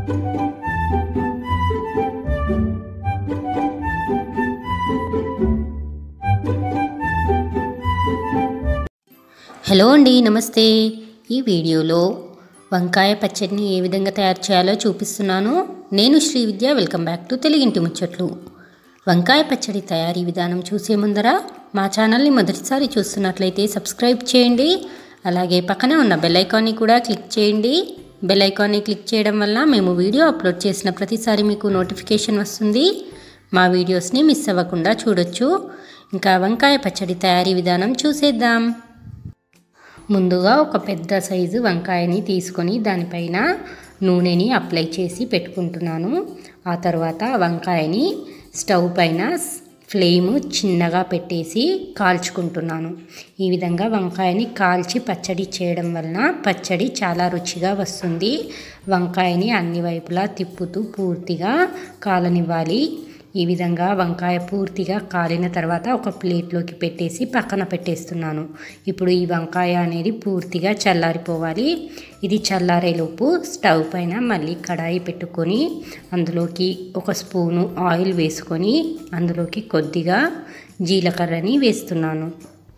hello అండి నమస్తే ఈ వీడియోలో వంకాయ పచ్చడిని ఏ విధంగా తయారు చేయాలో చూపిస్తున్నాను నేను Sri Vidya welcome back to తెలుగింటి ముచ్చట్లు వంకాయ పచ్చడి తయారీ విధానం చూసే ముందర మా ఛానల్ని మొదటిసారి చూస్తున్నట్లయితే సబ్స్క్రైబ్ చేయండి అలాగే పక్కనే ఉన్న బెల్ ఐకాన్ని కూడా క్లిక్ చేయండి బెల్ ఐకాన్ని క్లిక్ చేయడం వల్ల మేము వీడియో అప్లోడ్ చేసిన ప్రతిసారి మీకు నోటిఫికేషన్ వస్తుంది మా వీడియోస్ని మిస్ అవ్వకుండా చూడొచ్చు ఇంకా వంకాయ పచ్చడి తయారీ విధానం చూసేద్దాం ముందుగా ఒక పెద్ద సైజు వంకాయని తీసుకొని దానిపైన నూనెని అప్లై చేసి పెట్టుకుంటున్నాను ఆ తర్వాత వంకాయని స్టవ్ పైన ఫ్లేమ్ చిన్నగా పెట్టేసి కాల్చుకుంటున్నాను ఈ విధంగా వంకాయని కాల్చి పచ్చడి చేయడం వలన పచ్చడి చాలా రుచిగా వస్తుంది వంకాయని అన్ని వైపులా తిప్పుతూ పూర్తిగా కాలనివ్వాలి ఈ విధంగా వంకాయ పూర్తిగా కాలిన తర్వాత ఒక ప్లేట్లోకి పెట్టేసి పక్కన పెట్టేస్తున్నాను ఇప్పుడు ఈ వంకాయ అనేది పూర్తిగా చల్లారిపోవాలి ఇది చల్లారేలోపు స్టవ్ పైన మళ్ళీ కడాయి పెట్టుకొని అందులోకి ఒక స్పూను ఆయిల్ వేసుకొని అందులోకి కొద్దిగా జీలకర్రని వేస్తున్నాను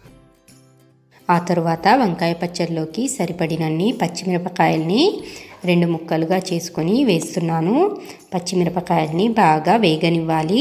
ఆ తర్వాత వంకాయ పచ్చడిలోకి సరిపడినన్ని పచ్చిమిరపకాయల్ని రెండు ముక్కలుగా చేసుకొని వేస్తున్నాను పచ్చిమిరపకాయల్ని బాగా వేగనివ్వాలి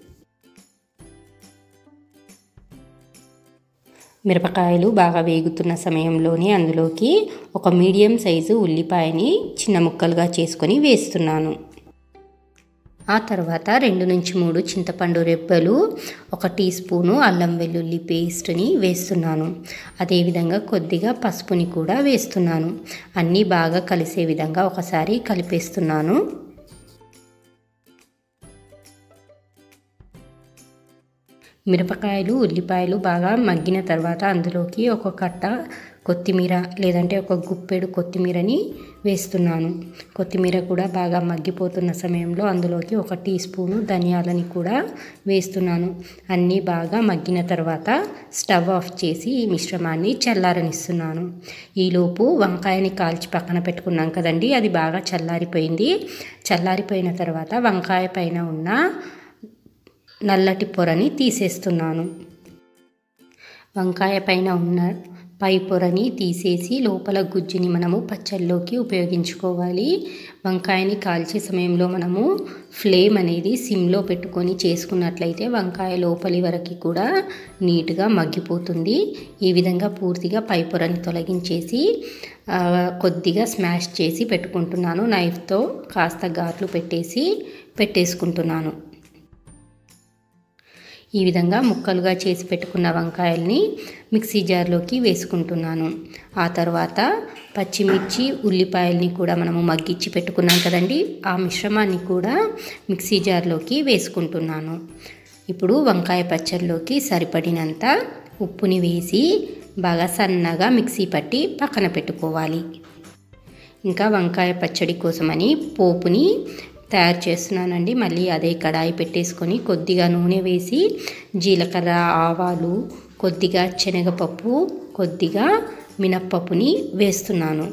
మిరపకాయలు బాగా వేగుతున్న సమయంలోనే అందులోకి ఒక మీడియం సైజు ఉల్లిపాయని చిన్న ముక్కలుగా చేసుకొని వేస్తున్నాను ఆ తర్వాత రెండు నుంచి మూడు చింతపండు రెబ్బలు ఒక టీ స్పూను అల్లం వెల్లుల్లి పేస్ట్ని వేస్తున్నాను అదేవిధంగా కొద్దిగా పసుపుని కూడా వేస్తున్నాను అన్నీ బాగా కలిసే విధంగా ఒకసారి కలిపేస్తున్నాను మిరపకాయలు ఉల్లిపాయలు బాగా మగ్గిన తర్వాత అందులోకి ఒక కట్ట కొత్తిమీర లేదంటే ఒక గుప్పెడు కొత్తిమీరని వేస్తున్నాను కొత్తిమీర కూడా బాగా మగ్గిపోతున్న సమయంలో అందులోకి ఒక టీ స్పూను ధనియాలని కూడా వేస్తున్నాను అన్నీ బాగా మగ్గిన తర్వాత స్టవ్ ఆఫ్ చేసి ఈ మిశ్రమాన్ని చల్లారనిస్తున్నాను ఈలోపు వంకాయని కాల్చి పక్కన పెట్టుకున్నాం కదండి అది బాగా చల్లారిపోయింది చల్లారిపోయిన తర్వాత వంకాయ పైన ఉన్న నల్లటి పొరని తీసేస్తున్నాను వంకాయ పైన ఉన్న పై పొరని తీసేసి లోపల గుజ్జుని మనము పచ్చళ్ళలోకి ఉపయోగించుకోవాలి వంకాయని కాల్చే సమయంలో మనము ఫ్లేమ్ అనేది సిమ్లో పెట్టుకొని చేసుకున్నట్లయితే వంకాయ లోపలి వరకు కూడా నీట్గా మగ్గిపోతుంది ఈ విధంగా పూర్తిగా పై పొరని తొలగించేసి కొద్దిగా స్మాష్ చేసి పెట్టుకుంటున్నాను నైఫ్తో కాస్త ఘాట్లు పెట్టేసి పెట్టేసుకుంటున్నాను ఈ విధంగా ముక్కలుగా చేసి పెట్టుకున్న వంకాయల్ని మిక్సీ జార్లోకి వేసుకుంటున్నాను ఆ తర్వాత పచ్చిమిర్చి ఉల్లిపాయల్ని కూడా మనము మగ్గిచ్చి పెట్టుకున్నాం కదండి ఆ మిశ్రమాన్ని కూడా మిక్సీ జార్లోకి వేసుకుంటున్నాను ఇప్పుడు వంకాయ పచ్చడిలోకి సరిపడినంత ఉప్పుని వేసి బాగా సన్నగా మిక్సీ పట్టి పక్కన పెట్టుకోవాలి ఇంకా వంకాయ పచ్చడి కోసమని పోపుని తయారు చేస్తున్నానండి మళ్ళీ అదే కడాయి పెట్టేసుకొని కొద్దిగా నూనె వేసి జీలకర్ర ఆవాలు కొద్దిగా శనగపప్పు కొద్దిగా మినప్పప్పుని వేస్తున్నాను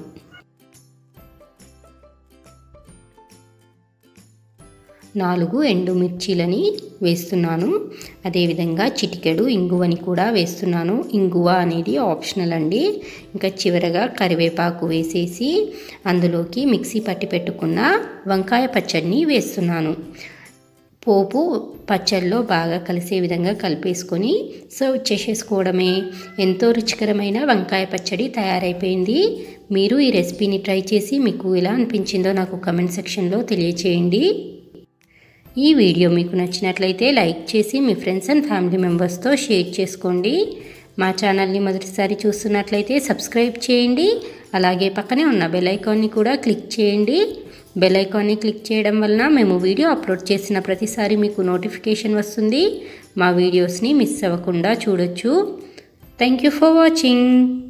నాలుగు ఎండుమిర్చీలని వేస్తున్నాను అదేవిధంగా చిటికెడు ఇంగువని కూడా వేస్తున్నాను ఇంగువ అనేది ఆప్షనల్ అండి ఇంకా చివరగా కరివేపాకు వేసేసి అందులోకి మిక్సీ పట్టి పెట్టుకున్న వంకాయ పచ్చడిని వేస్తున్నాను పోపు పచ్చళ్ళలో బాగా కలిసే విధంగా కలిపేసుకొని సర్వ్ చేసేసుకోవడమే ఎంతో రుచికరమైన వంకాయ పచ్చడి తయారైపోయింది మీరు ఈ రెసిపీని ట్రై చేసి మీకు ఎలా అనిపించిందో నాకు కమెంట్ సెక్షన్లో తెలియచేయండి ఈ వీడియో మీకు నచ్చినట్లయితే లైక్ చేసి మీ ఫ్రెండ్స్ అండ్ ఫ్యామిలీ మెంబర్స్తో షేర్ చేసుకోండి మా ఛానల్ని మొదటిసారి చూస్తున్నట్లయితే సబ్స్క్రైబ్ చేయండి అలాగే పక్కనే ఉన్న బెల్ ఐకాన్ని కూడా క్లిక్ చేయండి బెల్ ఐకాన్ని క్లిక్ చేయడం వలన మేము వీడియో అప్లోడ్ చేసిన ప్రతిసారి మీకు నోటిఫికేషన్ వస్తుంది మా వీడియోస్ని మిస్ అవ్వకుండా చూడొచ్చు థ్యాంక్ యూ ఫర్ వాచింగ్